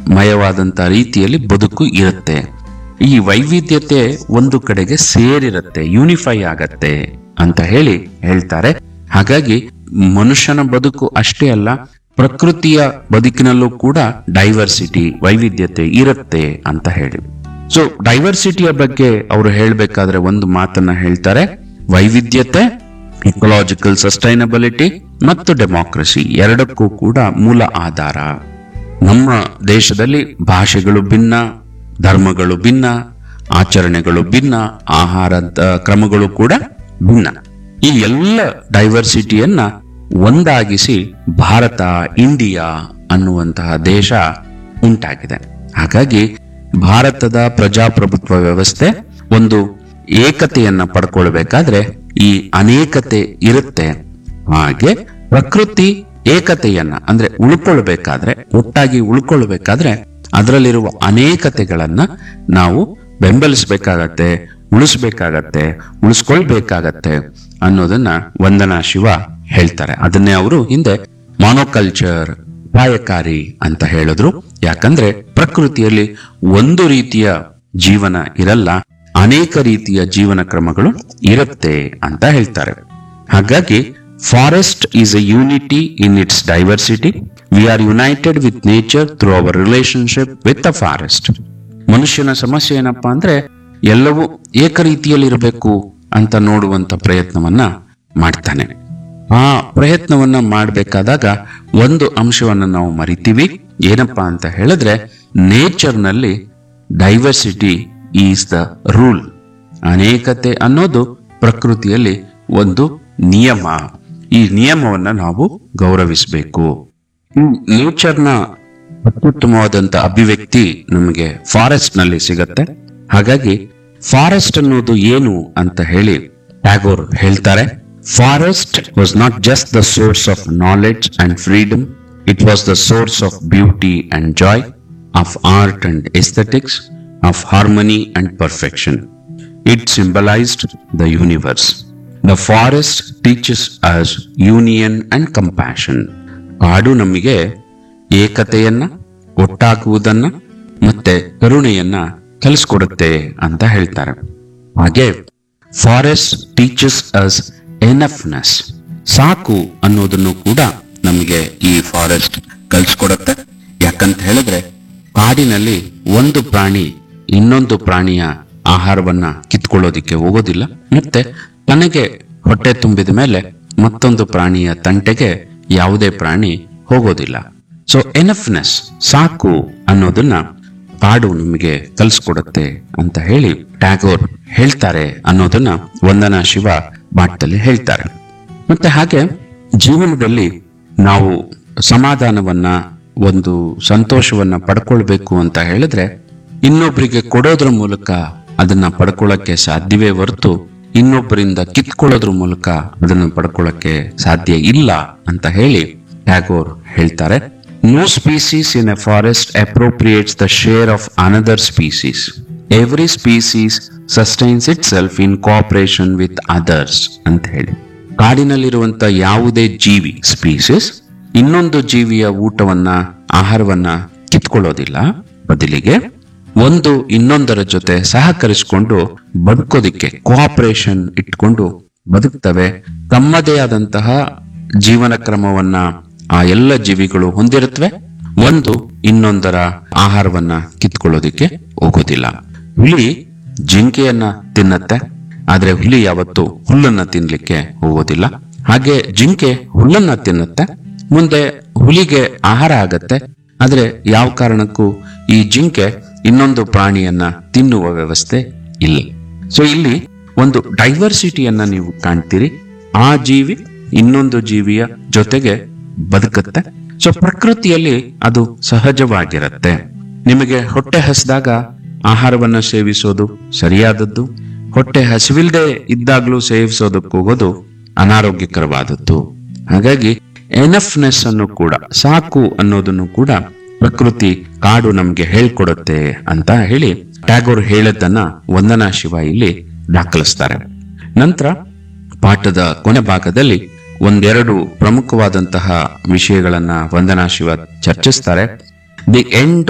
ಮಯವಾದಂತ ರೀತಿಯಲ್ಲಿ ಬದುಕು ಇರುತ್ತೆ ಈ ವೈವಿಧ್ಯತೆ ಒಂದು ಕಡೆಗೆ ಸೇರಿರುತ್ತೆ ಯೂನಿಫೈ ಆಗತ್ತೆ ಅಂತ ಹೇಳಿ ಹೇಳ್ತಾರೆ ಹಾಗಾಗಿ ಮನುಷ್ಯನ ಬದುಕು ಅಷ್ಟೇ ಅಲ್ಲ ಪ್ರಕೃತಿಯ ಬದುಕಿನಲ್ಲೂ ಕೂಡ ಡೈವರ್ಸಿಟಿ ವೈವಿಧ್ಯತೆ ಇರುತ್ತೆ ಅಂತ ಹೇಳಿ ಸೊ ಡೈವರ್ಸಿಟಿಯ ಬಗ್ಗೆ ಅವರು ಹೇಳಬೇಕಾದ್ರೆ ಒಂದು ಮಾತನ್ನ ಹೇಳ್ತಾರೆ ವೈವಿಧ್ಯತೆ ಇಕೊಲಾಜಿಕಲ್ ಸಸ್ಟೈನಬಿಲಿಟಿ ಮತ್ತು ಡೆಮಾಕ್ರಸಿ ಎರಡಕ್ಕೂ ಕೂಡ ಮೂಲ ಆಧಾರ ನಮ್ಮ ದೇಶದಲ್ಲಿ ಭಾಷೆಗಳು ಭಿನ್ನ ಧರ್ಮಗಳು ಭಿನ್ನ ಆಚರಣೆಗಳು ಭಿನ್ನ ಆಹಾರದ ಕ್ರಮಗಳು ಕೂಡ ಭಿನ್ನ ಈ ಎಲ್ಲ ಡೈವರ್ಸಿಟಿಯನ್ನ ಒಂದಾಗಿಸಿ ಭಾರತ ಇಂಡಿಯಾ ಅನ್ನುವಂತಹ ದೇಶ ಉಂಟಾಗಿದೆ ಹಾಗಾಗಿ ಭಾರತದ ಪ್ರಜಾಪ್ರಭುತ್ವ ವ್ಯವಸ್ಥೆ ಒಂದು ಏಕತೆಯನ್ನ ಪಡ್ಕೊಳ್ಬೇಕಾದ್ರೆ ಈ ಅನೇಕತೆ ಇರುತ್ತೆ ಹಾಗೆ ಪ್ರಕೃತಿ ಏಕತೆಯನ್ನ ಅಂದ್ರೆ ಉಳ್ಕೊಳ್ಬೇಕಾದ್ರೆ ಒಟ್ಟಾಗಿ ಉಳ್ಕೊಳ್ಬೇಕಾದ್ರೆ ಅದರಲ್ಲಿರುವ ಅನೇಕತೆಗಳನ್ನ ನಾವು ಬೆಂಬಲಿಸಬೇಕಾಗತ್ತೆ ಉಳಿಸ್ಬೇಕಾಗತ್ತೆ ಉಳಿಸ್ಕೊಳ್ಬೇಕಾಗತ್ತೆ ಅನ್ನೋದನ್ನ ವಂದನಾ ಶಿವ ಹೇಳ್ತಾರೆ ಅದನ್ನೇ ಅವರು ಹಿಂದೆ ಮಾನೋಕಲ್ಚರ್ ಅಪಾಯಕಾರಿ ಅಂತ ಹೇಳಿದ್ರು ಯಾಕಂದ್ರೆ ಪ್ರಕೃತಿಯಲ್ಲಿ ಒಂದು ರೀತಿಯ ಜೀವನ ಇರಲ್ಲ ಅನೇಕ ರೀತಿಯ ಜೀವನ ಕ್ರಮಗಳು ಇರುತ್ತೆ ಅಂತ ಹೇಳ್ತಾರೆ ಹಾಗಾಗಿ forest is a unity in its diversity we are united with nature through our relationship with the forest ಮನುಷ್ಯನ ಸಮಸ್ಯೆ ಏನಪ್ಪಾ ಅಂದ್ರೆ ಎಲ್ಲವೂ ಏಕರೀತಿಯಲ್ಲಿರಬೇಕು ಅಂತ ನೋಡುವಂತ ಪ್ರಯತ್ನವನ್ನ ಮಾಡ್ತಾನೆ ಆ ಪ್ರಯತ್ನವನ್ನ ಮಾಡಬೇಕಾದಾಗ ಒಂದು ಅಂಶವನ್ನ ನಾವು ಮರಿತೀವಿ ಏನಪ್ಪಾ ಅಂತ ಹೇಳಿದ್ರೆ ನೇಚರ್ನಲ್ಲಿ ಡೈವರ್ಸಿಟಿ ಈಸ್ ದ ರೂಲ್ ಅನೇಕತೆ ಅನ್ನೋದು ಪ್ರಕೃತಿಯಲ್ಲಿ ಒಂದು ನಿಯಮ ಈ ನಿಯಮವನ್ನ ನಾವು ಗೌರವಿಸಬೇಕು ನೇಚರ್ನ ಅತ್ಯುತ್ತಮವಾದಂತ ಅಭಿವ್ಯಕ್ತಿ ನಮಗೆ ಫಾರೆಸ್ಟ್ ನಲ್ಲಿ ಸಿಗತ್ತೆ ಹಾಗಾಗಿ ಫಾರೆಸ್ಟ್ ಅನ್ನೋದು ಏನು ಅಂತ ಹೇಳಿ ಟ್ಯಾಗೋರ್ ಹೇಳ್ತಾರೆ forest was not just the source of knowledge and freedom it was the source of beauty and joy of art and aesthetics of harmony and perfection it symbolised the universe the forest teaches us union and compassion ಕಾಡು ನಮಗೆ ಏಕತೆಯನ್ನ ಒಟ್ಟಾಗುವುದನ್ನ ಮತ್ತೆ ಕರುಣೆಯನ್ನ ಕಲಿಸ್ಕೊಡುತ್ತೆ ಅಂತ ಹೇಳ್ತಾರೆ ಹಾಗೆ forest teaches us ಎನಫ್ನೆಸ್ ಸಾಕು ಅನ್ನೋದನ್ನು ಕೂಡ ನಮಗೆ ಈ ಫಾರೆಸ್ಟ್ ಕಲಿಸ್ಕೊಡುತ್ತೆ ಯಾಕಂತ ಹೇಳಿದ್ರೆ ಕಾಡಿನಲ್ಲಿ ಒಂದು ಪ್ರಾಣಿ ಇನ್ನೊಂದು ಪ್ರಾಣಿಯ ಆಹಾರವನ್ನ ಕಿತ್ಕೊಳ್ಳೋದಿಕ್ಕೆ ಹೋಗೋದಿಲ್ಲ ಮತ್ತೆ ತನಗೆ ಹೊಟ್ಟೆ ತುಂಬಿದ ಮೇಲೆ ಮತ್ತೊಂದು ಪ್ರಾಣಿಯ ತಂಟೆಗೆ ಯಾವುದೇ ಪ್ರಾಣಿ ಹೋಗೋದಿಲ್ಲ ಸೊ ಎನಫ್ನೆಸ್ ಸಾಕು ಅನ್ನೋದನ್ನ ಕಾಡು ನಮಗೆ ಕಲಿಸ್ಕೊಡುತ್ತೆ ಅಂತ ಹೇಳಿ ಟ್ಯಾಗೋರ್ ಹೇಳ್ತಾರೆ ಅನ್ನೋದನ್ನ ವಂದನಾ ಶಿವ ಪಾಠದಲ್ಲಿ ಹೇಳ್ತಾರೆ ಮತ್ತೆ ಹಾಗೆ ಜೀವನದಲ್ಲಿ ನಾವು ಸಮಾಧಾನವನ್ನ ಒಂದು ಸಂತೋಷವನ್ನ ಪಡ್ಕೊಳ್ಬೇಕು ಅಂತ ಹೇಳಿದ್ರೆ ಇನ್ನೊಬ್ಬರಿಗೆ ಕೊಡೋದ್ರ ಮೂಲಕ ಅದನ್ನ ಪಡ್ಕೊಳ್ಳಕ್ಕೆ ಸಾಧ್ಯವೇ ಹೊರತು ಇನ್ನೊಬ್ಬರಿಂದ ಕಿತ್ಕೊಳ್ಳೋದ್ರ ಮೂಲಕ ಅದನ್ನು ಪಡ್ಕೊಳ್ಳಕ್ಕೆ ಸಾಧ್ಯ ಇಲ್ಲ ಅಂತ ಹೇಳಿ ಟ್ಯಾಗೋರ್ ಹೇಳ್ತಾರೆ no species in a forest appropriates the share of another species every species sustains itself in cooperation with others ಅಂತ ಹೇಳಿ ಕಾಡಿನಲ್ಲಿರುವಂತ ಯಾವುದೇ ಜೀವಿ ಸ್ಪೀಸೀಸ್ ಇನ್ನೊಂದು ಜೀವಿಯ ಊಟವನ್ನ ಆಹಾರವನ್ನ ಕಿತ್ಕೊಳ್ಳೋದಿಲ್ಲ ಬದಲಿಗೆ ಒಂದು ಇನ್ನೊಂದರ ಜೊತೆ ಸಹಕರಿಸಿಕೊಂಡು ಬದುಕೋದಿಕ್ಕೆ ಕೋಆಪರೇಷನ್ ಇಟ್ಕೊಂಡು ಬದುಕ್ತವೆ ತಮ್ಮದೇ ಆದಂತಹ ಜೀವನ ಕ್ರಮವನ್ನ ಆ ಎಲ್ಲ ಜೀವಿಗಳು ಹೊಂದಿರುತ್ತವೆ ಒಂದು ಇನ್ನೊಂದರ ಆಹಾರವನ್ನ ಕಿತ್ಕೊಳ್ಳೋದಿಕ್ಕೆ ಹೋಗೋದಿಲ್ಲ ಹುಲಿ ಜಿಂಕೆಯನ್ನ ತಿನ್ನತ್ತೆ ಆದ್ರೆ ಹುಲಿ ಯಾವತ್ತು ಹುಲ್ಲನ್ನ ತಿನ್ಲಿಕ್ಕೆ ಹೋಗೋದಿಲ್ಲ ಹಾಗೆ ಜಿಂಕೆ ಹುಲ್ಲನ್ನ ತಿನ್ನುತ್ತೆ ಮುಂದೆ ಹುಲಿಗೆ ಆಹಾರ ಆಗತ್ತೆ ಆದ್ರೆ ಯಾವ ಕಾರಣಕ್ಕೂ ಈ ಜಿಂಕೆ ಇನ್ನೊಂದು ಪ್ರಾಣಿಯನ್ನ ತಿನ್ನುವ ವ್ಯವಸ್ಥೆ ಇಲ್ಲ ಸೊ ಇಲ್ಲಿ ಒಂದು ಡೈವರ್ಸಿಟಿಯನ್ನ ನೀವು ಕಾಣ್ತೀರಿ ಆ ಜೀವಿ ಇನ್ನೊಂದು ಜೀವಿಯ ಜೊತೆಗೆ ಬದುಕುತ್ತೆ ಸೊ ಪ್ರಕೃತಿಯಲ್ಲಿ ಅದು ಸಹಜವಾಗಿರುತ್ತೆ ನಿಮಗೆ ಹೊಟ್ಟೆ ಹಸಿದಾಗ ಆಹಾರವನ್ನ ಸೇವಿಸೋದು ಸರಿಯಾದದ್ದು ಹೊಟ್ಟೆ ಹಸಿವಿಲ್ದೆ ಇದ್ದಾಗ್ಲೂ ಸೇವಿಸೋದಕ್ಕೆ ಹೋಗೋದು ಅನಾರೋಗ್ಯಕರವಾದದ್ದು ಹಾಗಾಗಿ ಎನಫ್ನೆಸ್ ಅನ್ನು ಕೂಡ ಸಾಕು ಅನ್ನೋದನ್ನು ಕೂಡ ಪ್ರಕೃತಿ ಕಾಡು ನಮ್ಗೆ ಹೇಳ್ಕೊಡುತ್ತೆ ಅಂತ ಹೇಳಿ ಟ್ಯಾಗೋರ್ ಹೇಳದ್ದನ್ನ ವಂದನಾ ಶಿವ ಇಲ್ಲಿ ದಾಖಲಿಸ್ತಾರೆ ನಂತರ ಪಾಠದ ಕೊನೆ ಭಾಗದಲ್ಲಿ ಒಂದೆರಡು ಪ್ರಮುಖವಾದಂತಹ ವಿಷಯಗಳನ್ನ ವಂದನಾ ಶಿವ ಚರ್ಚಿಸ್ತಾರೆ ದಿ ಎಂಡ್